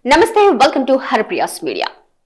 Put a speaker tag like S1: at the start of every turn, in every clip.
S1: నమస్తే welcome to హర్ప్రియాస్ media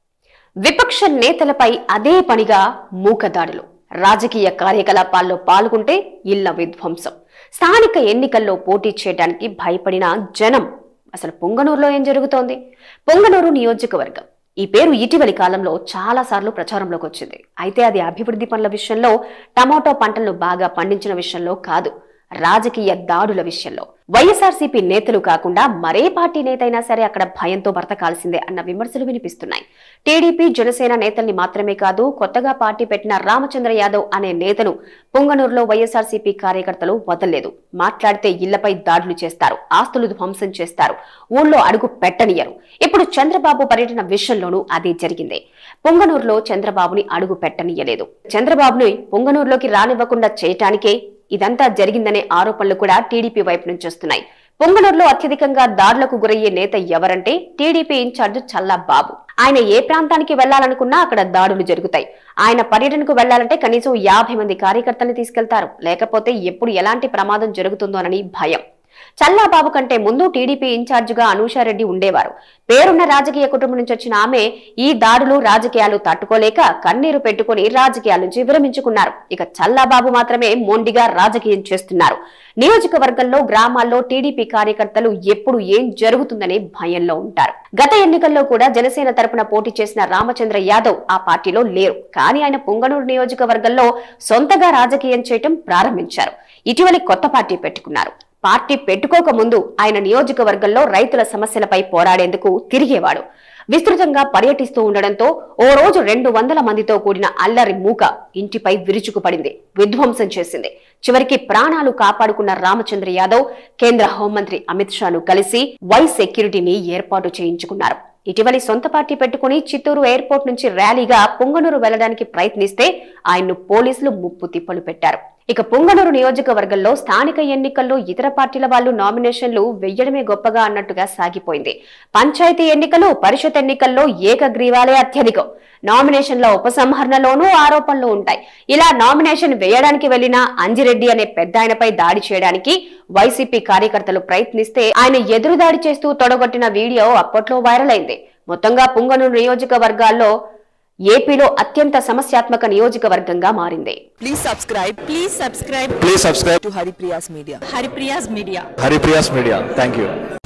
S1: విపక్ష నేతలపై అదే పనిగా మూకదాడులు రాజకీయ కార్యకలాపాల్లో పాల్గొంటే ఇళ్ల విధ్వంసం స్థానిక ఎన్నికల్లో పోటీ చేయడానికి భయపడిన జనం అసలు పొంగనూరులో ఏం జరుగుతోంది పొంగనూరు నియోజకవర్గం ఈ పేరు ఇటీవలి కాలంలో చాలా సార్లు ప్రచారంలోకి వచ్చింది అయితే అది అభివృద్ధి పనుల విషయంలో టమాటో పంటలను బాగా పండించిన విషయంలో కాదు రాజకీయ దాడుల విషయంలో వైఎస్ఆర్సీపీ నేతలు కాకుండా మరే పార్టీ నేత అయినా సరే అక్కడ భయంతో బ్రతకాల్సిందే అన్న విమర్శలు వినిపిస్తున్నాయి టీడీపీ జనసేన నేతల్ని మాత్రమే కాదు కొత్తగా పార్టీ పెట్టిన రామచంద్ర యాదవ్ అనే నేతను పొంగనూరులో వైఎస్ఆర్సీపీ కార్యకర్తలు వదలలేదు మాట్లాడితే ఇళ్లపై దాడులు చేస్తారు ఆస్తులు ధ్వంసం చేస్తారు ఊళ్ళో అడుగు పెట్టనియరు ఇప్పుడు చంద్రబాబు పర్యటన విషయంలోనూ అదే జరిగింది పొంగనూరులో చంద్రబాబుని అడుగు పెట్టనియలేదు చంద్రబాబుని పొంగనూరులోకి రానివ్వకుండా చేయటానికే ఇదంతా జరిగిందనే ఆరోపణలు కూడా టీడీపీ వైపు నుంచి వస్తున్నాయి పొంగనూరులో అత్యధికంగా దాడులకు గురయ్యే నేత ఎవరంటే టీడీపీ ఇన్ఛార్జ్ చల్లా బాబు ఆయన ఏ ప్రాంతానికి వెళ్లాలనుకున్నా అక్కడ దాడులు జరుగుతాయి ఆయన పర్యటనకు వెళ్లాలంటే కనీసం యాభై మంది కార్యకర్తల్ని తీసుకెళ్తారు లేకపోతే ఎప్పుడు ఎలాంటి ప్రమాదం జరుగుతుందోనని భయం చల్లాబాబు కంటే ముందు టీడీపీ ఇన్ఛార్జిగా అనూషారెడ్డి ఉండేవారు పేరున్న రాజకీయ కుటుంబం నుంచి వచ్చిన ఆమె ఈ దాడులు రాజకీయాలు తట్టుకోలేక కన్నీరు పెట్టుకుని రాజకీయాల నుంచి విరమించుకున్నారు ఇక చల్లాబాబు మాత్రమే మొండిగా రాజకీయం చేస్తున్నారు నియోజకవర్గంలో గ్రామాల్లో టీడీపీ కార్యకర్తలు ఎప్పుడు ఏం జరుగుతుందనే భయంలో ఉంటారు గత ఎన్నికల్లో కూడా జనసేన తరపున పోటీ చేసిన రామచంద్ర యాదవ్ ఆ పార్టీలో లేరు కానీ ఆయన పొంగనూరు నియోజకవర్గంలో సొంతగా రాజకీయం చేయటం ప్రారంభించారు ఇటీవలి కొత్త పార్టీ పెట్టుకున్నారు పార్టీ పెట్టుకోక ముందు ఆయన నియోజకవర్గంలో రైతుల సమస్యలపై పోరాడేందుకు తిరిగేవాడు విస్తృతంగా పర్యటిస్తూ ఉండడంతో ఓ రోజు రెండు వందల మందితో కూడిన అల్లరి మూక ఇంటిపై విరుచుకుపడింది విధ్వంసం చేసింది చివరికి ప్రాణాలు కాపాడుకున్న రామచంద్ర యాదవ్ కేంద్ర హోంమంత్రి అమిత్ షాను కలిసి వై సెక్యూరిటీని ఏర్పాటు చేయించుకున్నారు ఇటీవలి సొంత పార్టీ పెట్టుకుని చిత్తూరు ఎయిర్పోర్ట్ నుంచి ర్యాలీగా పొంగనూరు వెళ్లడానికి ప్రయత్నిస్తే ఆయన్ను పోలీసులు ముప్పు తిప్పలు పెట్టారు ఇక పొంగనూరు నియోజకవర్గంలో స్థానిక ఎన్నికల్లో ఇతర పార్టీల వాళ్ళు నామినేషన్లు వెయ్యడమే గొప్పగా అన్నట్టుగా సాగిపోయింది పంచాయతీ ఎన్నికలు పరిషత్ ఎన్నికల్లో ఏకగ్రీవాలే అత్యధికం నామినేషన్ల ఉపసంహరణలోనూ ఆరోపణలు ఉంటాయి ఇలా నామినేషన్ వేయడానికి వెళ్లిన అంజిరెడ్డి అనే పెద్ద ఆయనపై దాడి చేయడానికి వైసీపీ కార్యకర్తలు ప్రయత్నిస్తే ఆయన ఎదురుదాడి చేస్తూ తొడగొట్టిన వీడియో అప్పట్లో వైరల్ అయింది మొత్తంగా పుంగనూరు నియోజకవర్గాల్లో ఏపీలో అత్యంత సమస్యాత్మక నియోజకవర్గంగా మారింది
S2: Please subscribe. Please subscribe
S3: Please subscribe
S2: to Haripriya's Media.
S4: Haripriya's Media.
S3: Haripriya's Media. Thank you.